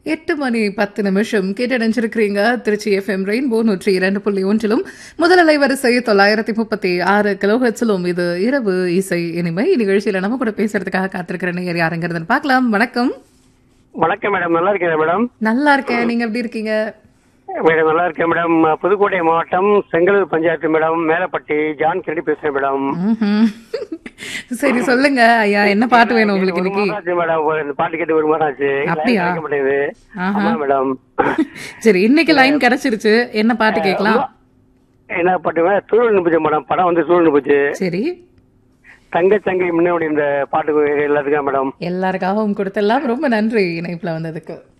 எட்டு மணி பத்து நிமிஷம் கேட்டடைஞ்சிருக்கிறீங்க திருச்சி எஃப்எம் ரெயின்போ நூற்றி இரண்டு புள்ளி ஒன்றிலும் முதல் அலைவரிசை தொள்ளாயிரத்தி முப்பத்தி ஆறு கிலோஹெட்ஸிலும் இது இரவு இசை இனிமை நிகழ்ச்சியில நம்ம கூட பேசுறதுக்காக காத்திருக்கிற நேயர் யாருங்கிறதுன்னு பார்க்கலாம் வணக்கம் வணக்கம் மேடம் நல்லா இருக்கேன் மேடம் நல்லா இருக்கேன் நீங்க எப்படி இருக்கீங்க மேடம் நல்லா இருக்கேன் மேடம் புதுக்கோட்டை மாவட்டம் Sengalur panchayat madam Melapatti John Kennedy பேசுறேன் மேடம் ம்ஹும். சரி சொல்லுங்க ஐயா என்ன பாட்டு வேணும் உங்களுக்கு ஒரு இன்னைக்கு மாசம் ஆச்சு மேடம் ஒரு இந்த பாட்டு கேட்டு ஒரு மாதம் ஆச்சு அப்படியா? line கிடைக்க மாட்டேங்குது ஆஹா. ஆமா மேடம் சரி இன்னைக்கு லைன் கிடைச்சிருச்சு என்ன பாட்டு கேட்கலாம் என்ன பாட்டு மேடம் சூழல் நிபுச்சு மேடம் படம் வந்து சூழல் நிபுச்சு சரி தங்க சங்கை முன்னாடி இந்த பாட்டுக்கு எல்லாத்துக்கும் மேடம் எல்லாருக்காகவும் கொடுத்தெல்லாம் ரொம்ப நன்றி இணைப்புல வந்ததுக்கு